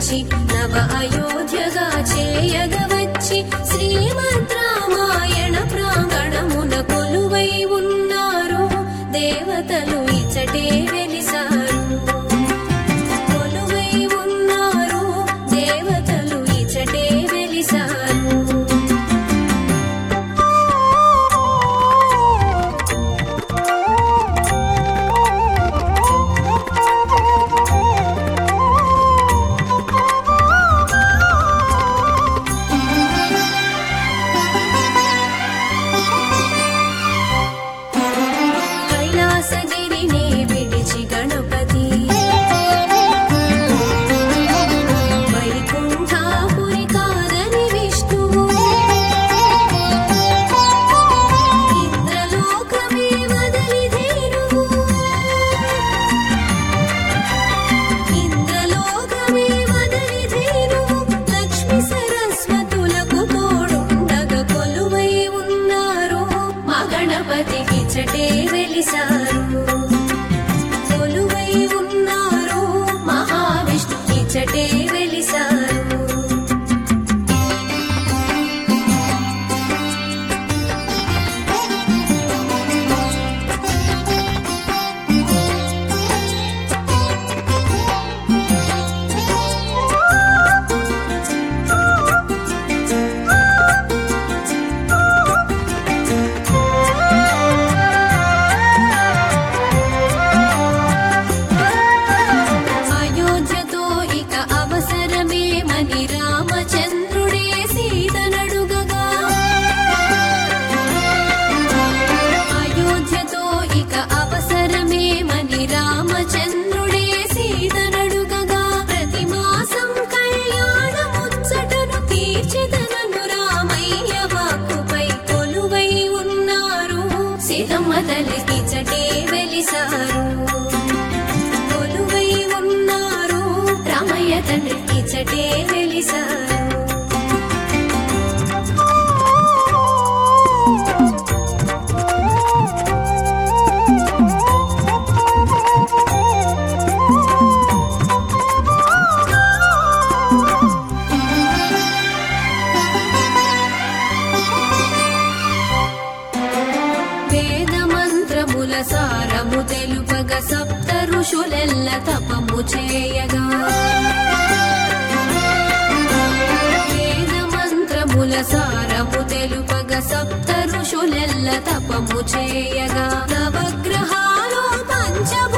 విడిచి నవ అయోధ్యగా చేయగవచ్చి శ్రీమద్ రామాయణ ప్రాంగణమున కొలువై ఉన్నారు దేవతలు ఇచ్చటే వెలిసారు కొలువై ఉన్నారు దేవతలు ఇచ్చటే వెలిసారు కైలాసగిరిని విడిచి గణపతి వైకుంఠాపురి కాదని విష్ణువు ఇంద్రలోకమే వదలిదేరువు ఇంద్రలోకమే వదలిదేరువు లక్ష్మి సరస్వతులకు తోడుండగ కొలువై ఉన్నారు మా గణపతికి చటే వెలిసారు కొలువై ఉన్నారు మహావిష్ణుకి చటే వెలిసారు అయోధ్యతో ఇక అవసరమేమని రామచంద్రుడే సీతనడుగగా అయోధ్యతో ఇక అవసరమేమని రామచంద్రుడే సీతనడుగగా ప్రతి మాసం కళ్యాణ ముచ్చటను తీర్చిదనను రామయ్య వాక్కుపై కొలువై ఉన్నారు సీతమ్మ తల్లికి చటే వెలిసారు కొలువై ఉన్నారు రామయ్య తండ్రికి చటే వెలిసారు వేద మంత్రముల సారము తెలుపగ సప్త ఋషులెల్ల తపము చేయగా వేద మంత్రముల సారము తెలుపగ సప్త ఋషులెల్ల తపము చేయగా నవగ్రహాలు పంచభ